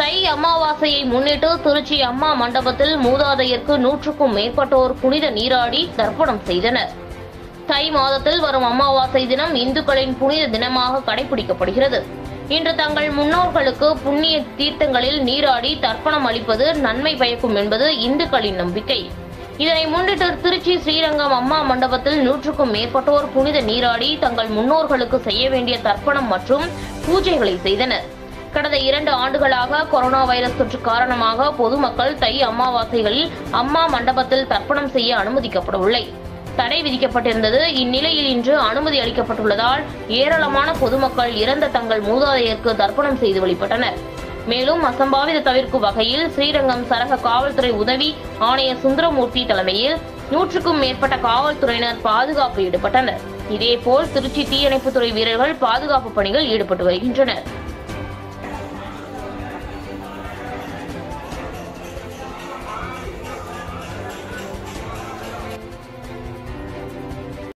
தை அமாவாசையை முன்னிட்டு திருச்சி அம்மா மண்டபத்தில் மூதாதையருக்கு நூற்றுக்கும் மேற்பட்டோர் புனித நீராடி தர்ப்பணம் செய்தனர் தை மாதத்தில் வரும் அமாவாசை தினம் இந்துக்களின் புனித தினமாக கடைபிடிக்கப்படுகிறது இன்று தங்கள் முன்னோர்களுக்கு புண்ணிய தீர்த்தங்களில் நீராடி தர்ப்பணம் அளிப்பது நன்மை பயக்கும் என்பது இந்துக்களின் நம்பிக்கை இதனை முன்னிட்டு திருச்சி ஸ்ரீரங்கம் அம்மா மண்டபத்தில் நூற்றுக்கும் மேற்பட்டோர் புனித நீராடி தங்கள் முன்னோர்களுக்கு செய்ய வேண்டிய தர்ப்பணம் மற்றும் பூஜைகளை செய்தனர் கடந்த இரண்டு ஆண்டுகளாக கொரோனா வைரஸ் தொற்று காரணமாக பொதுமக்கள் தை அமாவாசைகளில் அம்மா மண்டபத்தில் தர்ப்பணம் செய்ய அனுமதிக்கப்படவில்லை தடை விதிக்கப்பட்டிருந்தது இந்நிலையில் இன்று அனுமதி அளிக்கப்பட்டுள்ளதால் ஏராளமான பொதுமக்கள் இறந்த தங்கள் மூதாதையருக்கு தர்ப்பணம் செய்து வழிபட்டனர் மேலும் அசம்பாவித தவிர்க்கும் வகையில் ஸ்ரீரங்கம் சரக காவல்துறை உதவி ஆணையர் சுந்தரமூர்த்தி தலைமையில் நூற்றுக்கும் மேற்பட்ட காவல்துறையினர் பாதுகாப்பு ஈடுபட்டனர் இதேபோல் திருச்சி தீயணைப்புத்துறை வீரர்கள் பாதுகாப்பு பணியில் ஈடுபட்டு வருகின்றனர்